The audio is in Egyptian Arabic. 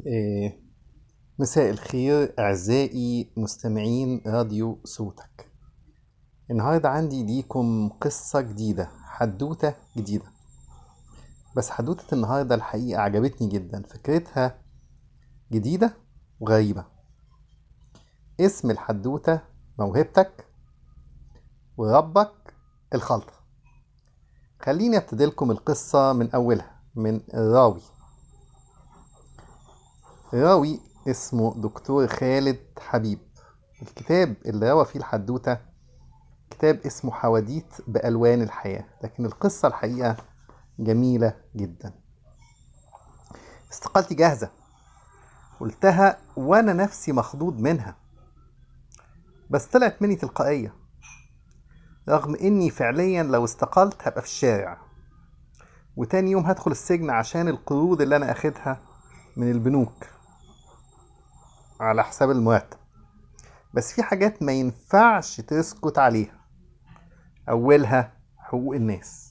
إيه، مساء الخير أعزائي مستمعين راديو صوتك النهاردة عندي ليكم قصة جديدة حدوتة جديدة بس حدوتة النهاردة الحقيقة عجبتني جدا فكرتها جديدة وغريبة اسم الحدوتة موهبتك وربك الخلطة خليني ابتدي لكم القصة من أولها من الراوي راوي اسمه دكتور خالد حبيب الكتاب اللي روى فيه الحدوتة كتاب اسمه حواديت بألوان الحياة لكن القصة الحقيقة جميلة جدا استقالتي جاهزة قلتها وأنا نفسي مخضوض منها بس طلعت مني تلقائية رغم إني فعليا لو استقلت هبقى في الشارع وتاني يوم هدخل السجن عشان القروض اللي أنا أخدها من البنوك على حساب المرتب بس في حاجات ما ينفعش تسكت عليها أولها حقوق الناس